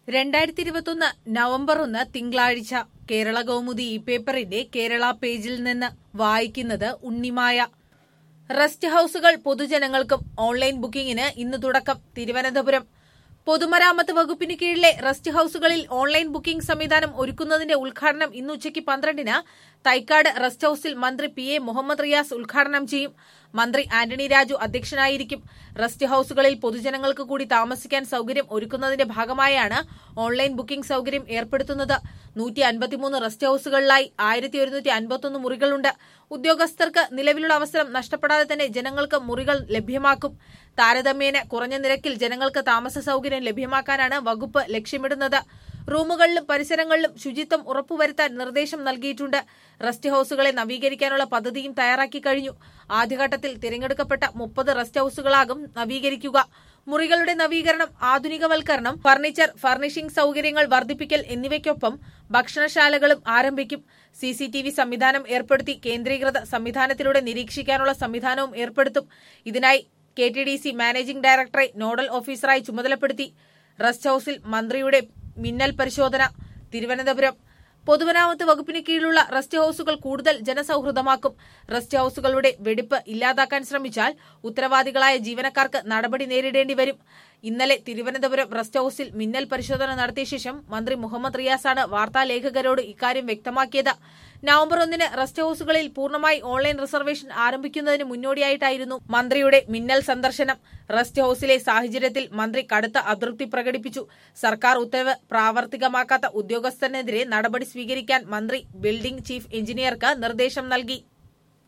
രണ്ടായിരത്തി ഇരുപത്തൊന്ന് നവംബർ ഒന്ന് തിങ്കളാഴ്ച കേരള കൗമുദി ഈ പേപ്പറിന്റെ കേരള പേജിൽ നിന്ന് വായിക്കുന്നത് ഉണ്ണിമായ റെസ്റ്റ് ഹൌസുകൾ പൊതുജനങ്ങൾക്കും ഓൺലൈൻ ബുക്കിംഗിന് ഇന്ന് തുടക്കം തിരുവനന്തപുരം പൊതുമരാമത്ത് വകുപ്പിന് കീഴിലെ റെസ്റ്റ് ഹൌസുകളിൽ ഓൺലൈൻ ബുക്കിംഗ് സംവിധാനം ഒരുക്കുന്നതിന്റെ ഉദ്ഘാടനം ഇന്ന് ഉച്ചയ്ക്ക് പന്ത്രണ്ടിന് തൈക്കാട് റെസ്റ്റ് ഹൌസിൽ മന്ത്രി പി എ മുഹമ്മദ് റിയാസ് ഉദ്ഘാടനം ചെയ്യും മന്ത്രി ആന്റണി രാജു അധ്യക്ഷനായിരിക്കും റെസ്റ്റ് ഹൌസുകളിൽ പൊതുജനങ്ങൾക്ക് കൂടി താമസിക്കാൻ സൌകര്യം ഒരുക്കുന്നതിന്റെ ഭാഗമായാണ് ഓൺലൈൻ ബുക്കിംഗ് സൌകര്യം ഏർപ്പെടുത്തുന്നത് നൂറ്റി അൻപത്തിമൂന്ന് റെസ്റ്റ് ഹൌസുകളിലായി ആയിരത്തി ഒരുന്നൂറ്റി അൻപത്തൊന്ന് മുറികളുണ്ട് ഉദ്യോഗസ്ഥർക്ക് നിലവിലുള്ള അവസരം നഷ്ടപ്പെടാതെ തന്നെ ജനങ്ങൾക്ക് മുറികൾ ലഭ്യമാക്കും താരതമ്യേന കുറഞ്ഞ നിരക്കിൽ ജനങ്ങൾക്ക് താമസ സൌകര്യം ലഭ്യമാക്കാനാണ് വകുപ്പ് ലക്ഷ്യമിടുന്നത് റൂമുകളിലും പരിസരങ്ങളിലും ശുചിത്വം ഉറപ്പുവരുത്താൻ നിർദ്ദേശം നൽകിയിട്ടുണ്ട് റെസ്റ്റ് ഹൌസുകളെ നവീകരിക്കാനുള്ള പദ്ധതിയും തയ്യാറാക്കി കഴിഞ്ഞു ആദ്യഘട്ടത്തിൽ തിരഞ്ഞെടുക്കപ്പെട്ട മുപ്പത് റെസ്റ്റ് ഹൌസുകളാകും നവീകരിക്കുക മുറികളുടെ നവീകരണം ആധുനികവൽക്കരണം ഫർണിച്ചർ ഫർണിഷിംഗ് സൌകര്യങ്ങൾ വർദ്ധിപ്പിക്കൽ എന്നിവയ്ക്കൊപ്പം ഭക്ഷണശാലകളും ആരംഭിക്കും സിസിടിവി സംവിധാനം ഏർപ്പെടുത്തി കേന്ദ്രീകൃത സംവിധാനത്തിലൂടെ നിരീക്ഷിക്കാനുള്ള സംവിധാനവും ഏർപ്പെടുത്തും ഇതിനായി K T D C managing ഡയറക്ടറെ നോഡൽ ഓഫീസറായി ചുമതലപ്പെടുത്തി റെസ്റ്റ് ഹൌസിൽ മന്ത്രിയുടെ മിന്നൽ പരിശോധന തിരുവനന്തപുരം പൊതുമരാമത്ത് വകുപ്പിന് കീഴിലുള്ള റെസ്റ്റ് ഹൌസുകൾ കൂടുതൽ ജനസൌഹൃദമാക്കും റെസ്റ്റ് ഹൌസുകളുടെ വെടിപ്പ് ഇല്ലാതാക്കാൻ ശ്രമിച്ചാൽ ഉത്തരവാദികളായ ജീവനക്കാർക്ക് നടപടി നേരിടേണ്ടി വരും ഇന്നലെ തിരുവനന്തപുരം റെസ്റ്റ് ഹൌസിൽ മിന്നൽ പരിശോധന നടത്തിയ ശേഷം മന്ത്രി മുഹമ്മദ് റിയാസാണ് വാർത്താലേഖകരോട് ഇക്കാര്യം വ്യക്തമാക്കിയത് നവംബർ ഒന്നിന് റെസ്റ്റ് ഹൌസുകളിൽ പൂർണ്ണമായി ഓൺലൈൻ റിസർവേഷൻ ആരംഭിക്കുന്നതിന് മുന്നോടിയായിട്ടായിരുന്നു മന്ത്രിയുടെ മിന്നൽ സന്ദർശനം റെസ്റ്റ് ഹൌസിലെ സാഹചര്യത്തിൽ മന്ത്രി കടുത്ത അതൃപ്തി പ്രകടിപ്പിച്ചു സർക്കാർ ഉത്തരവ് പ്രാവർത്തികമാക്കാത്ത ഉദ്യോഗസ്ഥനെതിരെ നടപടി സ്വീകരിക്കാൻ മന്ത്രി ബിൽഡിംഗ് ചീഫ് എഞ്ചിനീയർക്ക് നിർദ്ദേശം നൽകി